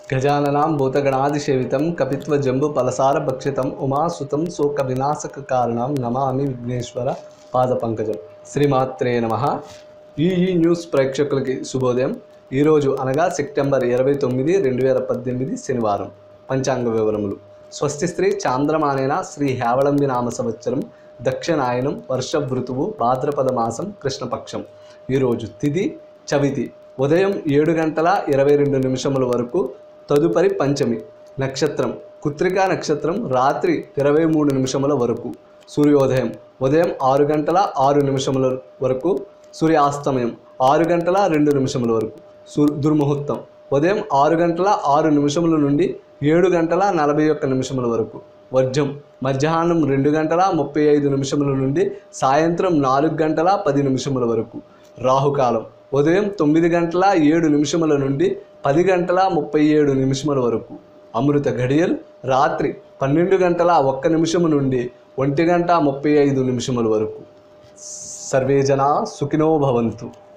గజాననాం భూతగణాదిసేవితం కపిత్వ జంబు పలసార భక్షితం ఉమాసుతం శోక వినాశక కారణం నమామి విఘ్నేశ్వర పాద పంకజం శ్రీమాత్రే నమ ఈ ఈ న్యూస్ ప్రేక్షకులకి శుభోదయం ఈరోజు అనగా సెప్టెంబర్ ఇరవై తొమ్మిది రెండు వేల పద్దెనిమిది శనివారం పంచాంగ వివరములు స్వస్తి స్త్రీ చాంద్రమానేన శ్రీ హేవళంబి నామ సంవత్సరం దక్షిణాయనం వర్ష ఋతువు భాద్రపద మాసం కృష్ణపక్షం ఈరోజు తిథి చవితి ఉదయం ఏడు గంటల ఇరవై రెండు నిమిషముల వరకు తదుపరి పంచమి నక్షత్రం కుత్రికా నక్షత్రం రాత్రి ఇరవై మూడు నిమిషముల వరకు సూర్యోదయం ఉదయం ఆరు గంటల ఆరు నిమిషముల వరకు సూర్యాస్తమయం ఆరు గంటల రెండు నిమిషముల వరకు సూర్ దుర్ముహూర్తం ఉదయం ఆరు గంటల ఆరు నిమిషముల నుండి ఏడు గంటల నలభై ఒక్క నిమిషముల వరకు వర్జం మధ్యాహ్నం రెండు గంటల ముప్పై ఐదు నిమిషముల నుండి సాయంత్రం నాలుగు గంటల పది నిమిషముల వరకు రాహుకాలం ఉదయం తొమ్మిది గంటల ఏడు నిమిషముల నుండి పది గంటల ముప్పై ఏడు నిమిషముల వరకు అమృత ఘడియలు రాత్రి పన్నెండు గంటల ఒక్క నిమిషము నుండి ఒంటి గంట ముప్పై ఐదు నిమిషముల వరకు సర్వే జనా సుఖినో భవంతు